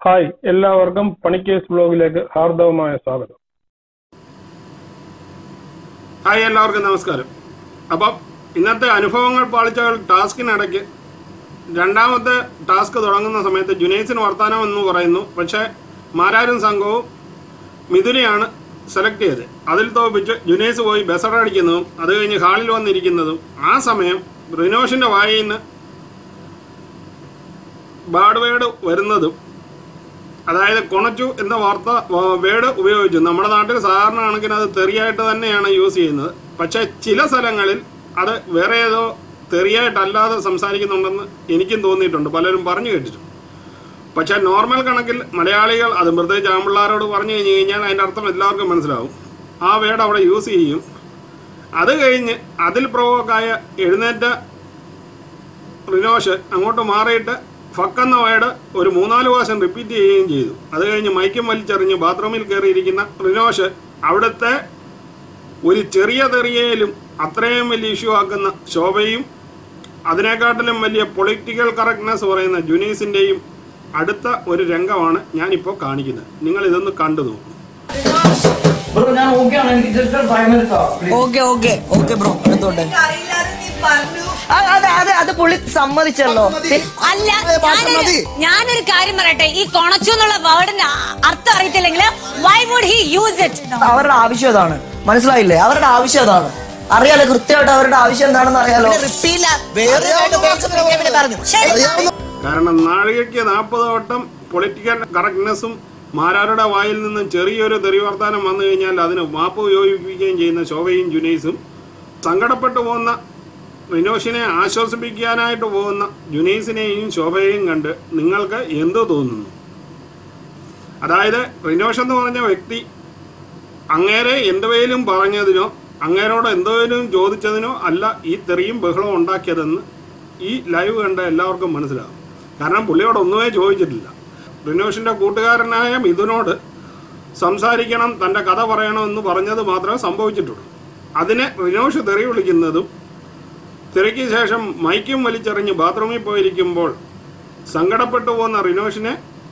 Hi എല്ലാവർക്കും പണിക്കേസ് ബ്ലോഗിലേക്ക് ഹാർദവമായ സ്വാഗതം hi എല്ലാവർക്കും നമസ്കാരം അപ്പം ഇന്നത്തെ അനുഭവങ്ങൾ പാളിച്ചകൾ ടാസ്കിനിടയ്ക്ക് രണ്ടാമത്തെ ടാസ്ക് തുടങ്ങുന്ന സമയത്ത് ജുനൈസിന് വർത്താനം എന്ന് പറയുന്നു പക്ഷേ മാരാരും സംഘവും മിഥുനെയാണ് സെലക്ട് ചെയ്ത് അതിൽ തോപ്പിച്ച് ജുനൈസ് പോയി ബസറ അടിക്കുന്നതും അത് കഴിഞ്ഞ് ഹാളിൽ വന്നിരിക്കുന്നതും ആ സമയം റിനോഷിൻ്റെ വായിൽ നിന്ന് ബാഡ് വേർഡ് വരുന്നതും അതായത് കുണച്ചു എന്ന വാർത്ത വ- വേർഡ് ഉപയോഗിച്ചു നമ്മുടെ നാട്ടിൽ സാധാരണ കണക്കിന് അത് തെറിയായിട്ട് തന്നെയാണ് യൂസ് ചെയ്യുന്നത് പക്ഷേ ചില സ്ഥലങ്ങളിൽ അത് വേറെ ഏതോ തെറിയായിട്ടല്ലാതെ സംസാരിക്കുന്നുണ്ടെന്ന് എനിക്കും തോന്നിയിട്ടുണ്ട് പലരും പറഞ്ഞു കേട്ടിട്ടുണ്ട് പക്ഷേ നോർമൽ കണക്കിൽ മലയാളികൾ അത് പ്രത്യേകിച്ച് ആമ്പിള്ളാരോട് പറഞ്ഞു കഴിഞ്ഞ് കഴിഞ്ഞാൽ അതിൻ്റെ അർത്ഥം എല്ലാവർക്കും മനസ്സിലാവും ആ വേർഡ് അവിടെ യൂസ് ചെയ്യും അത് കഴിഞ്ഞ് അതിൽ പ്രൊവോക്കായ എഴുന്നേറ്റ റിനോഷ് അങ്ങോട്ട് മാറിയിട്ട് ഫക്കെന്ന വേർഡ് ഒരു മൂന്നാല് പ്രാവശ്യം റിപ്പീറ്റ് ചെയ്യുകയും ചെയ്തു അത് കഴിഞ്ഞ് മൈക്കും വലിച്ചെറിഞ്ഞ് ബാത്റൂമിൽ കയറിയിരിക്കുന്ന റിനോഷ് അവിടുത്തെ ഒരു ചെറിയ തെറിയയിലും അത്രയും വലിയ ഇഷ്യൂ ആക്കുന്ന ശോഭയും അതിനെക്കാട്ടിലും വലിയ പൊളിറ്റിക്കൽ കറക്റ്റ്നെസ് പറയുന്ന ജുനീസിൻ്റെയും അടുത്ത ഒരു രംഗമാണ് ഞാനിപ്പോൾ കാണിക്കുന്നത് നിങ്ങൾ ഇതൊന്ന് കണ്ടു നോക്കൂ ബ്രോ ഞാൻ ഓക്കെ ആണ് എനിക്ക് ജസ്റ്റ് ഫൈവ് മിനിറ്റ്സ് ആവും ഓക്കെ ഓക്കെ ഓക്കെ ബ്രോ എടുത്തോട്ടെ അറിയില്ലാതെ നീ പറഞ്ഞു അത് അത് അത് അത് പുള്ളി സമ്മതിച്ചല്ലോ അല്ല ഞാനൊരു ഞാനൊരു കാര്യം പറയട്ടെ ഈ കൊണച്ചു എന്നുള്ള വേർഡിന്റെ അർത്ഥം അറിയത്തില്ലെങ്കിൽ why would he use it അവരുടെ ആവശ്യം അതാണ് മനസ്സിലായില്ലേ അവരുടെ ആവശ്യം അതാണ് അറിയാലോ കൃത്യമായിട്ട് അവരുടെ ആവശ്യം എന്താണെന്ന് അറിയാലോ കാരണം നാഴികയ്ക്ക് നാൽപ്പത് വട്ടം പൊളിറ്റിക്കൽ കറക്റ്റ്നെസ്സും മാരാരുടെ വായിൽ നിന്നും ചെറിയൊരു തെറിവർത്താനം വന്നു കഴിഞ്ഞാൽ അതിന് മാപ്പ് ഉപയോഗിക്കുകയും ചെയ്യുന്ന ശോഭയും ജുനൈസും സങ്കടപ്പെട്ടു പോകുന്ന റിനോഷിനെ ആശ്വസിപ്പിക്കാനായിട്ട് പോകുന്ന ജുനൈസിനെയും ശോഭയെയും കണ്ട് നിങ്ങൾക്ക് എന്ത് തോന്നുന്നു അതായത് റിനോഷ് എന്ന് പറഞ്ഞ വ്യക്തി അങ്ങേരെ എന്തുവേലും പറഞ്ഞതിനോ അങ്ങേരോട് എന്തോലും ചോദിച്ചതിനോ അല്ല ഈ തെറിയും ബഹളവും ഉണ്ടാക്കിയതെന്ന് ഈ ലൈവ് കണ്ട എല്ലാവർക്കും മനസ്സിലാകും കാരണം പുള്ളിയോട് ഒന്നുമേ ചോദിച്ചിട്ടില്ല റിനോഷിൻ്റെ കൂട്ടുകാരനായ മിഥുനോട് സംസാരിക്കണം തൻ്റെ കഥ പറയണമെന്ന് പറഞ്ഞത് മാത്രമേ സംഭവിച്ചിട്ടുള്ളൂ അതിനെ റിനോഷ് തെറി വിളിക്കുന്നതും തെറിക്ക് ശേഷം മൈക്കും വലിച്ചെറിഞ്ഞ് ബാത്റൂമിൽ പോയിരിക്കുമ്പോൾ സങ്കടപ്പെട്ടു പോകുന്ന റിനോഷിനെ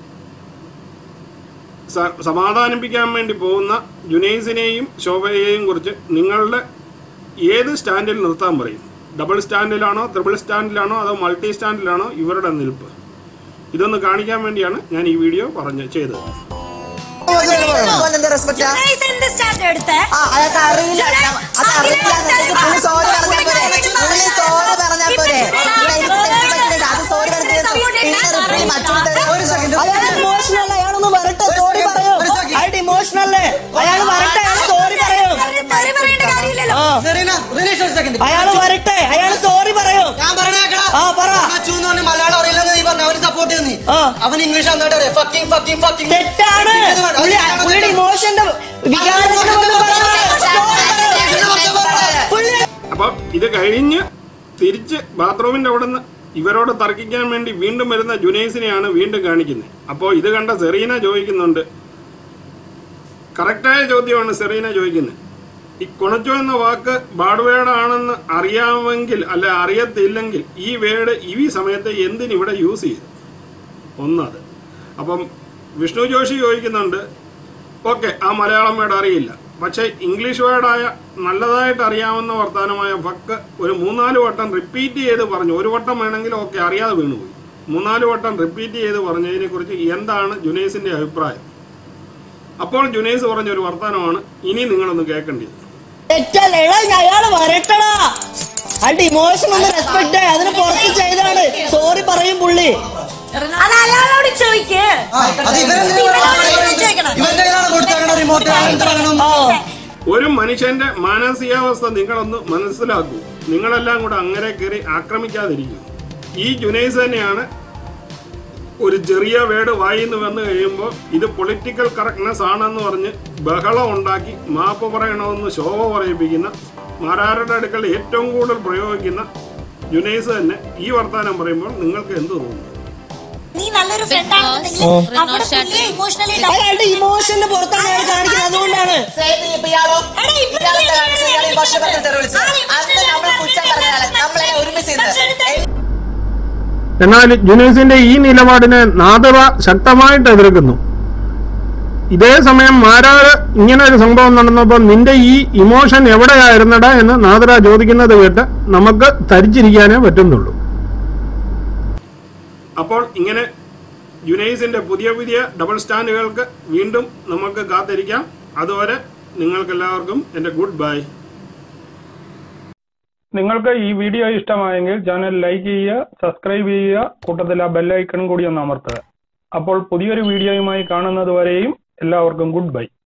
സ- സമാധാനിപ്പിക്കാൻ വേണ്ടി പോകുന്ന ജുനൈസിനെയും ശോഭയെയും കുറിച്ച് നിങ്ങളുടെ ഏത് സ്റ്റാൻഡിൽ നിർത്താൻ പറയും ഡബിൾ സ്റ്റാൻഡിലാണോ ത്രിബിൾ സ്റ്റാൻഡിലാണോ അതോ മൾട്ടി സ്റ്റാൻഡിലാണോ ഇവരുടെ നിൽപ്പ് ഇതൊന്ന് കാണിക്കാൻ വേണ്ടിയാണ് ഞാൻ ഈ വീഡിയോ പറഞ്ഞ് ചെയ്തത് എന്താ റെസ്പെക്ട് എന്ത് സ്റ്റാൻഡ് എടുത്ത് ആ അതൊക്കെ അറിയില്ല അത് അറിയില്ല എന്നുണ്ടെങ്കിൽ പുള്ളി സോറി പറഞ്ഞാൽ പോരെ പുള്ളി സോറി പറഞ്ഞാൽ പോരെ ഇവിടെ എനിക്ക് തെറ്റുപറ്റിയിട്ടുണ്ട്. അത് സോറി പറഞ്ഞാൽ മറ്റുള്ള അയാൾ ഇമോഷണൽ അയാളൊന്ന് വരട്ടെ സോറി പറയൂ അയാൾ ഇമോഷണൽ അയാൾ വരട്ടെ അയാൾ സോറി പറയൂ തെറി പറയേണ്ട കാര്യമില്ലല്ലോ ആ അയാൾ വരട്ടെ അയാൾ സോറി പറയൂ ഞാൻ പറഞ്ഞേക്കടാ ആ പറ അച്ചു എന്ന് പറഞ്ഞ മലയാളം അറിയില്ലെന്ന് നീ പറഞ്ഞു അവന് സപ്പോർട്ട് ചെയ്തു നീ ആ. അവൻ ഇംഗ്ലീഷ് നന്നായിട്ട് അറിയാം ഫക്കിംഗ് ഫക്കിംഗ് ഫക്കിംഗ് തെറ്റാണ് പുള്ളി പുള്ളിയുടെ ഇമോഷന്റെ വികാരത്തിന്റെ മുന്നിൽ പറയുന്നത് പുള്ളി അപ്പം ഇത് കഴിഞ്ഞ് തിരിച്ച് ബാത്റൂമിൻ്റെ അവിടെ നിന്ന് ഇവരോട് തർക്കിക്കാൻ വേണ്ടി വീണ്ടും വരുന്ന ജുനൈസിനെയാണ് വീണ്ടും കാണിക്കുന്നത് അപ്പോൾ ഇത് കണ്ട സെറീന ചോദിക്കുന്നുണ്ട് കറക്റ്റായ ചോദ്യമാണ് സെറീന ചോദിക്കുന്നത് ഈ കുണച്ചു എന്ന വാക്ക് ബാഡ് വേർഡാണെന്ന് അറിയാമെങ്കിൽ അല്ല അറിയത്തില്ലെങ്കിൽ ഈ വേർഡ് ഈ സമയത്ത് എന്തിനിവിടെ യൂസ് ചെയ്തു ഒന്നത് അപ്പം വിഷ്ണു ജോഷി ചോദിക്കുന്നുണ്ട് ഓക്കെ ആ മലയാളം വേർഡ് അറിയില്ല പക്ഷേ ഇംഗ്ലീഷ് വേർഡായ നല്ലതായിട്ട് അറിയാവുന്ന വർത്തമാനമായ ഫക്ക് ഒരു മൂന്നാല് വട്ടം റിപ്പീറ്റ് ചെയ്ത് പറഞ്ഞു ഒരു വട്ടം വേണമെങ്കിൽ ഓക്കെ അറിയാതെ വീണുപോയി മൂന്നാല് വട്ടം റിപ്പീറ്റ് ചെയ്ത് പറഞ്ഞതിനെ കുറിച്ച് എന്താണ് ജുനൈസിന്റെ അഭിപ്രായം അപ്പോൾ ജുനൈസ് പറഞ്ഞ ഒരു വർത്തമാനമാണ് ഇനി നിങ്ങളൊന്ന് കേൾക്കേണ്ടത് തെറ്റല്ല എടാ അയാള് വരട്ടടാ അയാളുടെ ഇമോഷൻ ഒന്ന് റെസ്പെക്ട് അതിന് പുറത്ത് ചെയ്താണ് സോറി പറയും പുള്ളി അത് അയാളോട് ചോദിക്ക് അത് ഇവരെന്തിനാ ചോദിക്കണം. ഇവന്റെ കയ്യിലാണ് കൊടുത്തേക്കണ റിമോട്ട് എന്ത് പറയണം ആ ഒരു മനുഷ്യന്റെ മാനസികാവസ്ഥ നിങ്ങളൊന്ന് മനസ്സിലാക്കൂ നിങ്ങളെല്ലാം കൂടെ അങ്ങനെ കയറി ആക്രമിക്കാതിരിക്കും ഈ ജുനൈസ് തന്നെയാണ് ഒരു ചെറിയ വേർഡ് വായിന്ന് വന്നു കഴിയുമ്പോൾ ഇത് പൊളിറ്റിക്കൽ കറക്റ്റ്നെസ് ആണെന്ന് പറഞ്ഞ് ബഹളം ഉണ്ടാക്കി മാപ്പ് പറയണമെന്ന് ശോഭ പറയിപ്പിക്കുന്ന മാരാരുടെ അടുക്കൽ ഏറ്റവും കൂടുതൽ പ്രയോഗിക്കുന്ന ജുനൈസ് തന്നെ ഈ വർത്തമാനം പറയുമ്പോൾ നിങ്ങൾക്ക് എന്ത് തോന്നുന്നു നീ നല്ലൊരു ഫ്രണ്ട് ആണെന്നുണ്ടെങ്കിൽ അവിടെ പുള്ളിയെ ഇമോഷണലി അയാളുടെ ഇമോഷന്റെ പുറത്താണ് അയാൾ കാണിക്കുന്നത് അതുകൊണ്ടാണ് എന്നാൽ ജുനൈസിന്റെ ഈ നിലപാടിനെ നാദറ ശക്തമായിട്ട് എതിർക്കുന്നു ഇതേ സമയം മാരാറ് ഇങ്ങനെ ഒരു സംഭവം നടന്നപ്പോൾ നിന്റെ ഈ ഇമോഷൻ എവിടെയായിരുന്നടാ എന്ന് നാദറ ചോദിക്കുന്നത് കേട്ട് നമുക്ക് ധരിച്ചിരിക്കാനേ പറ്റുന്നുള്ളൂ അപ്പോൾ ഇങ്ങനെ ജുനൈസിന്റെ പുതിയ പുതിയ ഡബിൾ സ്റ്റാൻഡുകൾക്ക് വീണ്ടും നമുക്ക് കാത്തിരിക്കാം അതുവരെ നിങ്ങൾക്കെല്ലാവർക്കും എൻ്റെ ഗുഡ് ബൈ നിങ്ങൾക്ക് ഈ വീഡിയോ ഇഷ്ടമായെങ്കിൽ ചാനൽ ലൈക്ക് ചെയ്യുക സബ്സ്ക്രൈബ് ചെയ്യുക കൂട്ടത്തിൽ ആ ബെല്ലൈക്കൺ കൂടി ഒന്ന് അമർത്തുക അപ്പോൾ പുതിയൊരു വീഡിയോയുമായി കാണുന്നത് വരെയും എല്ലാവർക്കും ഗുഡ് ബൈ